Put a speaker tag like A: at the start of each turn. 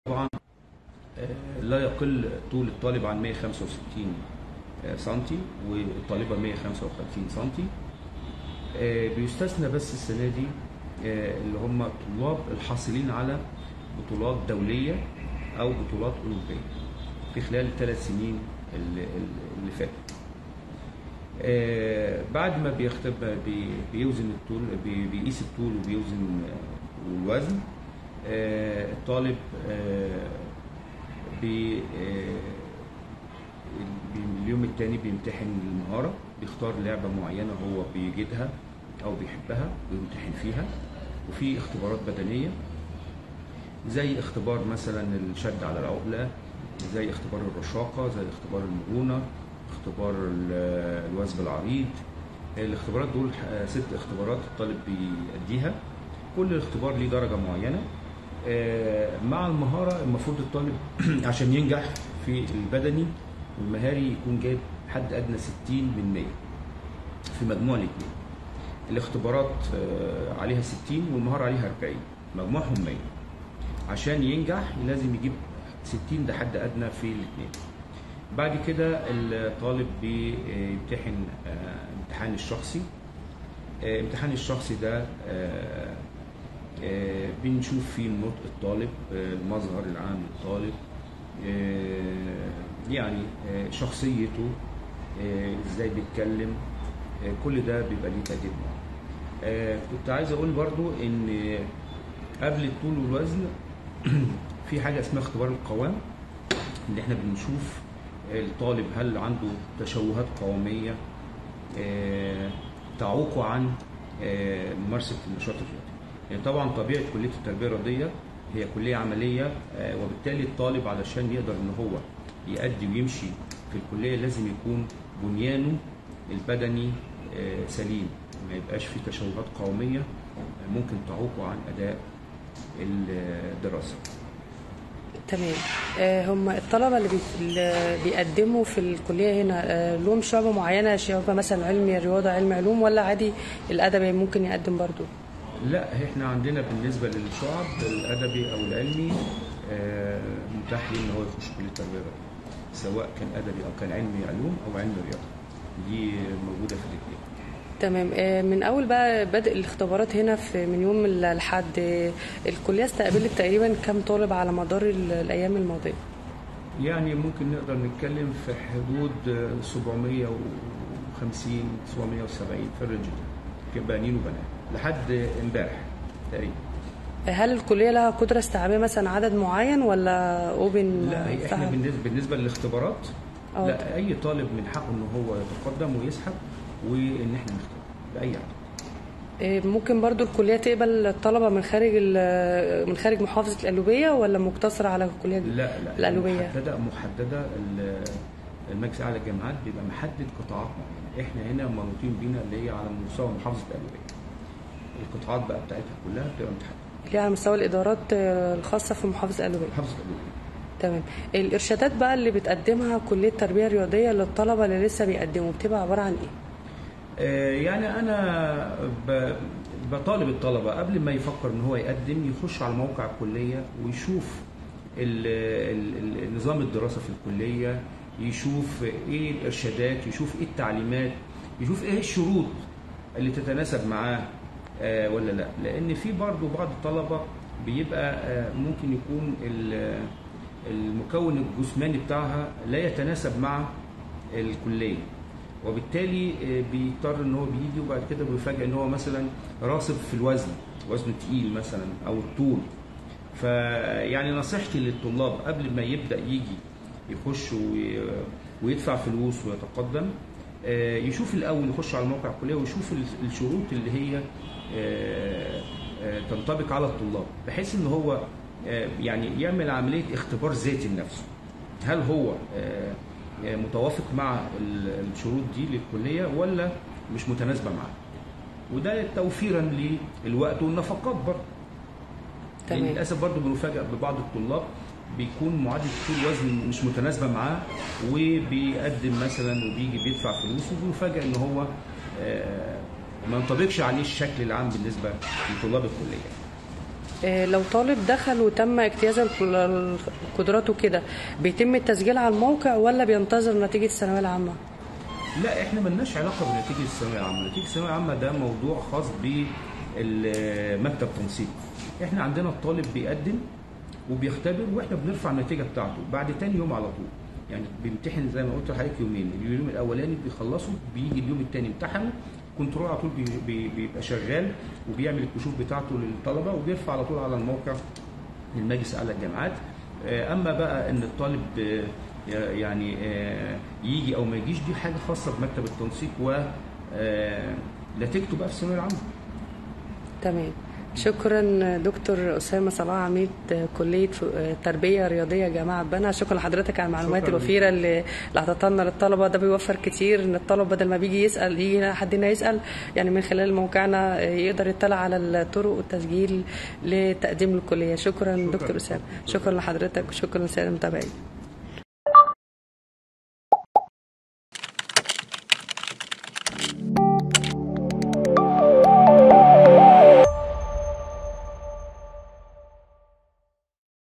A: طبعا لا يقل طول الطالب عن 165 سنتي والطالبة 155 سنتي بيستثنى بس السنة دي اللي هم طلاب الحاصلين على بطولات دولية أو بطولات أولمبية في خلال الثلاث سنين اللي, اللي فاتت بعد ما بيختبر بيوزن الطول بيقيس الطول وبيوزن الوزن الطالب بي اليوم الثاني بيمتحن المهارة بيختار لعبة معينة هو بيجدها أو بيحبها ويمتحن فيها وفي اختبارات بدنية زي اختبار مثلا الشد على العقلة زي اختبار الرشاقة زي اختبار المرونة اختبار الوثب العريض الاختبارات دول ست اختبارات الطالب بيأديها كل اختبار ليه درجة معينة مع المهارة المفروض الطالب عشان ينجح في البدني والمهاري يكون جايب حد أدنى 60 من 100 في مجموع الاثنين الاختبارات عليها 60 والمهارة عليها 40 مجموعهم 100 عشان ينجح لازم يجيب 60 ده حد أدنى في الاثنين بعد كده الطالب بيمتحن امتحان الشخصي امتحان الشخصي ده بنشوف فيه نطق الطالب المظهر العام للطالب يعني شخصيته ازاي بيتكلم كل ده بيبقى ليه تأديب كنت عايز اقول برضو ان قبل الطول والوزن في حاجه اسمها اختبار القوام ان احنا بنشوف الطالب هل عنده تشوهات قواميه تعوقه عن ممارسه النشاط الرياضي يعني طبعا طبيعه كليه التربيه الرياضيه هي كليه عمليه وبالتالي الطالب علشان يقدر ان هو يأدي ويمشي في الكليه لازم يكون بنيانه البدني سليم ما يبقاش في تشوهات قوميه ممكن تعوقه عن اداء الدراسه
B: تمام هم الطلبه اللي, اللي بيقدموا في الكليه هنا لهم شعبه معينه شعبه مثلا علمي رياضه علم علوم ولا عادي الادبي ممكن يقدم برضو
A: لا احنا عندنا بالنسبه للشعب الادبي او العلمي متاح ليه ان هو يخش كليه التربيه الرياضيه سواء كان ادبي او كان علمي علوم او علمي رياضه دي موجوده في الاثنين
B: تمام من اول بقى بدء الاختبارات هنا في من يوم الحد الكليه استقبلت تقريبا كم طالب على مدار الايام الماضيه
A: يعني ممكن نقدر نتكلم في حدود 750 770 في الرينج ده بنين وبنات لحد امبارح تقريبا
B: هل الكليه لها قدره استيعابيه مثلا عدد معين ولا اوبن
A: لا احنا بالنسبه بالنسبه للاختبارات أوه. لا اي طالب من حقه ان هو يتقدم ويسحب وان احنا نختار باي عدد
B: ممكن برضو الكليه تقبل الطلبه من خارج من خارج محافظه القلوبيه ولا مقتصره على الكليه
A: لا لا
B: القلوبيه
A: محدده محدده المجلس الاعلى للجامعات بيبقى محدد قطاعات معينه احنا هنا منوطين بينا اللي هي على مستوى محافظه القلوبيه القطاعات بقى بتاعتها كلها بتبقى متحدده
B: اللي على مستوى الادارات الخاصه في محافظه القلوبيه
A: محافظه القلوبيه
B: تمام الارشادات بقى اللي بتقدمها كليه التربيه الرياضيه للطلبه اللي لسه بيقدموا بتبقى عباره عن ايه
A: يعني انا بطالب الطلبه قبل ما يفكر ان هو يقدم يخش على موقع الكليه ويشوف نظام الدراسه في الكليه يشوف ايه الارشادات يشوف ايه التعليمات يشوف ايه الشروط اللي تتناسب معاه ولا لا لان في برضه بعض الطلبه بيبقى ممكن يكون المكون الجسماني بتاعها لا يتناسب مع الكليه وبالتالي بيضطر ان هو بيجي وبعد كده بيفاجئ ان هو مثلا راسب في الوزن وزنه تقيل مثلا او الطول فيعني نصيحتي للطلاب قبل ما يبدا يجي يخش ويدفع فلوس ويتقدم يشوف الاول يخش على موقع الكليه ويشوف الشروط اللي هي تنطبق على الطلاب بحيث ان هو يعني يعمل عمليه اختبار ذاتي لنفسه هل هو متوافق مع الشروط دي للكليه ولا مش متناسبه معاه وده توفيرا للوقت والنفقات برضه
B: تمام
A: للاسف برضه بنفاجئ ببعض الطلاب بيكون معادله طول وزن مش متناسبه معاه وبيقدم مثلا وبيجي بيدفع فلوس وبنفاجئ ان هو ما ينطبقش عليه الشكل العام بالنسبه لطلاب الكليه
B: آه، لو طالب دخل وتم اجتياز الق- قدراته كده بيتم التسجيل على الموقع ولا بينتظر نتيجة الثانوية العامة؟
A: لا احنا ملناش علاقه بنتيجه الثانويه العامه، نتيجه الثانويه العامه ده موضوع خاص بمكتب تنسيق. احنا عندنا الطالب بيقدم وبيختبر واحنا بنرفع النتيجه بتاعته بعد تاني يوم على طول. يعني بيمتحن زي ما قلت لحضرتك يومين، اليوم الاولاني بيخلصوا بيجي اليوم الثاني امتحنوا كنترول على طول بي- بي- بيبقى شغال وبيعمل الكشوف بتاعته للطلبه وبيرفع على طول على الموقع للمجلس اعلى الجامعات آه، اما بقى ان الطالب آه، يعني آه، يجي او ما يجيش دي حاجه خاصه بمكتب التنسيق و آه، نتيجته بقى في الثانويه العامه
B: تمام شكرا دكتور أسامة صلاح عميد كلية ف- تربية رياضية جامعة بنها شكرا لحضرتك على المعلومات
A: شكراً
B: الوفيرة اللي اللي اعطيتها لنا للطلبة ده بيوفر كتير ان الطالب بدل ما بيجي يسأل يجي حد هنا يسأل يعني من خلال موقعنا يقدر يطلع على الطرق والتسجيل لتقديم الكلية شكرا,
A: شكراً.
B: دكتور أسامة شكرا لحضرتك وشكرا للسادة المتابعين